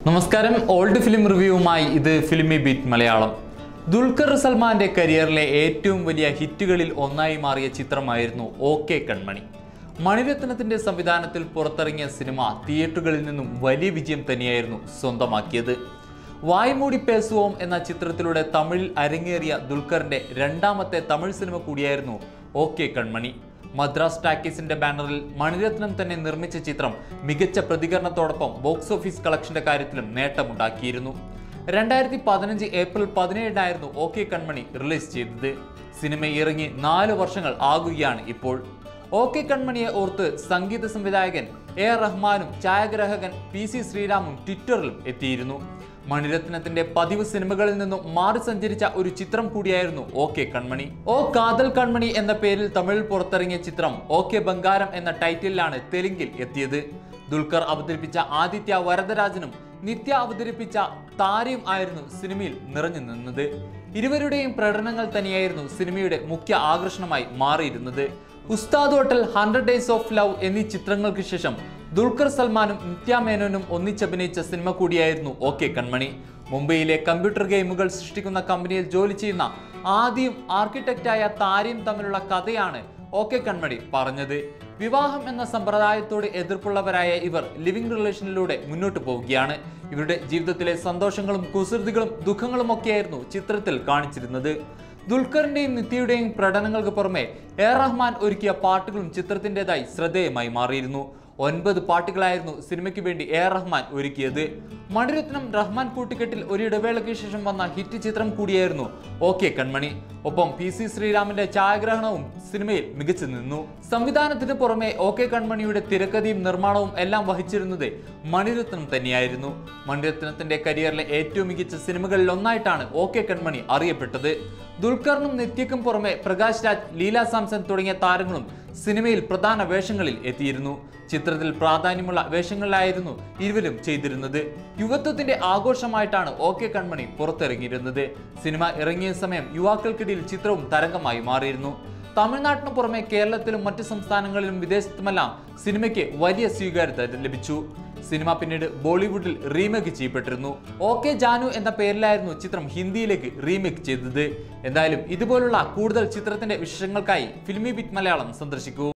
നമസ്കാരം old film റിവ്യൂവുമായി ഇത് filmi beat Malayalam Dulquer സൽമാന്റെ കരിയറിലെ ഏറ്റവും വലിയ ഹിറ്റുകളിൽ ഒന്നായി മാറിയ ചിത്രമായിരുന്നു ഓക്കെ കൺമണി മണിരത്നത്തിന്റെ സംവിധാനത്തിൽ പുറത്തിറങ്ങിയ സിനിമ തിയേറ്ററുകളിൽ നിന്നും വലിയ വിജയം തന്നെയായിരുന്നു സ്വന്തമാക്കിയത് വായ്മൂടി പേസുവോം എന്ന ചിത്രത്തിലൂടെ തമിഴിൽ അരങ്ങേറിയ ദുൽഖറിന്റെ രണ്ടാമത്തെ തമിഴ് സിനിമ കൂടിയായിരുന്നു ഓക്കെ കൺമണി മദ്രാസ് ടാക്കീസിന്റെ ബാനറിൽ മണിരത്നം തന്നെ നിർമ്മിച്ച ചിത്രം മികച്ച പ്രതികരണത്തോടൊപ്പം ബോക്സ് ഓഫീസ് കളക്ഷന്റെ കാര്യത്തിലും നേട്ടമുണ്ടാക്കിയിരുന്നു രണ്ടായിരത്തി പതിനഞ്ച് ഏപ്രിൽ പതിനേഴിനായിരുന്നു ഓക്കെ കൺമണി റിലീസ് ചെയ്തത് സിനിമ ഇറങ്ങി നാല് വർഷങ്ങൾ ആകുകയാണ് ഇപ്പോൾ ഓക്കെ കൺമണിയെ ഓർത്ത് സംഗീത സംവിധായകൻ എ ആർ റഹ്മാനും ഛായാഗ്രാഹകൻ പി സി ശ്രീരാമും ട്വിറ്ററിലും എത്തിയിരുന്നു മണിരത്നത്തിന്റെ പതിവ് സിനിമകളിൽ നിന്നും മാറി സഞ്ചരിച്ച ഒരു ചിത്രം കൂടിയായിരുന്നു ഓക്കെ കൺമണി ഓ കാതൽ കൺമണി എന്ന പേരിൽ തമിഴിൽ പുറത്തിറങ്ങിയ ചിത്രം ഓക്കെ ബംഗാരം എന്ന ടൈറ്റിലാണ് തെലുങ്കിൽ എത്തിയത് ദുൽഖർ അവതരിപ്പിച്ച ആദിത്യ വരദരാജനും നിത്യ അവതരിപ്പിച്ച താരയും ആയിരുന്നു സിനിമയിൽ നിറഞ്ഞു നിന്നത് ഇരുവരുടെയും പ്രകടനങ്ങൾ തന്നെയായിരുന്നു സിനിമയുടെ മുഖ്യ ആകർഷണമായി മാറിയിരുന്നത് ഉസ്താദ് ഹോട്ടൽ ഹൺഡ്രഡ് ഡേയ്സ് ഓഫ് ലവ് എന്നീ ചിത്രങ്ങൾക്ക് ശേഷം ദുൽഖർ സൽമാനും നിത്യ മേനോനും ഒന്നിച്ചഭിനയിച്ച സിനിമ കൂടിയായിരുന്നു ഓക്കെ കൺമണി മുംബൈയിലെ കമ്പ്യൂട്ടർ ഗെയിമുകൾ സൃഷ്ടിക്കുന്ന കമ്പനിയിൽ ജോലി ചെയ്യുന്ന ആദ്യം ആർക്കിടെക്റ്റായ താരയും തമ്മിലുള്ള കഥയാണ് ഓക്കെ കൺമണി പറഞ്ഞത് വിവാഹം എന്ന സമ്പ്രദായത്തോട് എതിർപ്പുള്ളവരായ ഇവർ ലിവിംഗ് റിലേഷനിലൂടെ മുന്നോട്ട് പോവുകയാണ് ഇവരുടെ ജീവിതത്തിലെ സന്തോഷങ്ങളും കുസൃതികളും ദുഃഖങ്ങളും ഒക്കെയായിരുന്നു ചിത്രത്തിൽ കാണിച്ചിരുന്നത് ദുൽഖറിന്റെയും നിത്യയുടെയും പ്രകടനങ്ങൾക്ക് പുറമെ എ ആർ റഹ്മാൻ ഒരുക്കിയ പാട്ടുകളും ചിത്രത്തിൻ്റെതായി ശ്രദ്ധേയമായി മാറിയിരുന്നു ഒൻപത് പാട്ടുകളായിരുന്നു സിനിമയ്ക്ക് വേണ്ടി എ ആർ റഹ്മാൻ ഒരുക്കിയത് മണിരത്നം റഹ്മാൻ കൂട്ടുകെട്ടിൽ ഒരു ഇടവേളയ്ക്ക് ശേഷം വന്ന ഹിറ്റ് ചിത്രം കൂടിയായിരുന്നു ഓക്കെ കൺമണി ഒപ്പം പി സി ശ്രീരാമന്റെ ഛായാഗ്രഹണവും സിനിമയിൽ മികച്ചു നിന്നു സംവിധാനത്തിന് പുറമെ ഓക്കെ കൺമണിയുടെ തിരക്കഥയും നിർമ്മാണവും എല്ലാം വഹിച്ചിരുന്നത് മണിരത്നം തന്നെയായിരുന്നു മണിരത്നത്തിന്റെ കരിയറിലെ ഏറ്റവും മികച്ച സിനിമകളിൽ ഒന്നായിട്ടാണ് ഓക്കെ കൺമണി അറിയപ്പെട്ടത് ദുൽഖറിനും നിത്യക്കും പുറമെ പ്രകാശ് രാജ് ലീല സാംസൺ തുടങ്ങിയ താരങ്ങളും സിനിമയിൽ പ്രധാന വേഷങ്ങളിൽ എത്തിയിരുന്നു ചിത്രത്തിൽ പ്രാധാന്യമുള്ള വേഷങ്ങളിലായിരുന്നു ഇരുവരും ചെയ്തിരുന്നത് യുവത്വത്തിന്റെ ആഘോഷമായിട്ടാണ് ഓക്കെ കൺമണി പുറത്തിറങ്ങിയിരുന്നത് സിനിമ ഇറങ്ങിയ സമയം യുവാക്കൾക്കിടയിൽ ചിത്രവും തരംഗമായി മാറിയിരുന്നു തമിഴ്നാട്ടിന് പുറമെ കേരളത്തിലും മറ്റ് സംസ്ഥാനങ്ങളിലും വിദേശത്തുമെല്ലാം സിനിമയ്ക്ക് വലിയ സ്വീകാര്യത ലഭിച്ചു സിനിമ പിന്നീട് ബോളിവുഡിൽ റീമേക്ക് ചെയ്യപ്പെട്ടിരുന്നു ഓക്കെ ജാനു എന്ന പേരിലായിരുന്നു ചിത്രം ഹിന്ദിയിലേക്ക് റീമേക്ക് ചെയ്തത് എന്തായാലും ഇതുപോലുള്ള കൂടുതൽ ചിത്രത്തിന്റെ വിശേഷങ്ങൾക്കായി ഫിൽമി ബിറ്റ് മലയാളം സന്ദർശിക്കൂ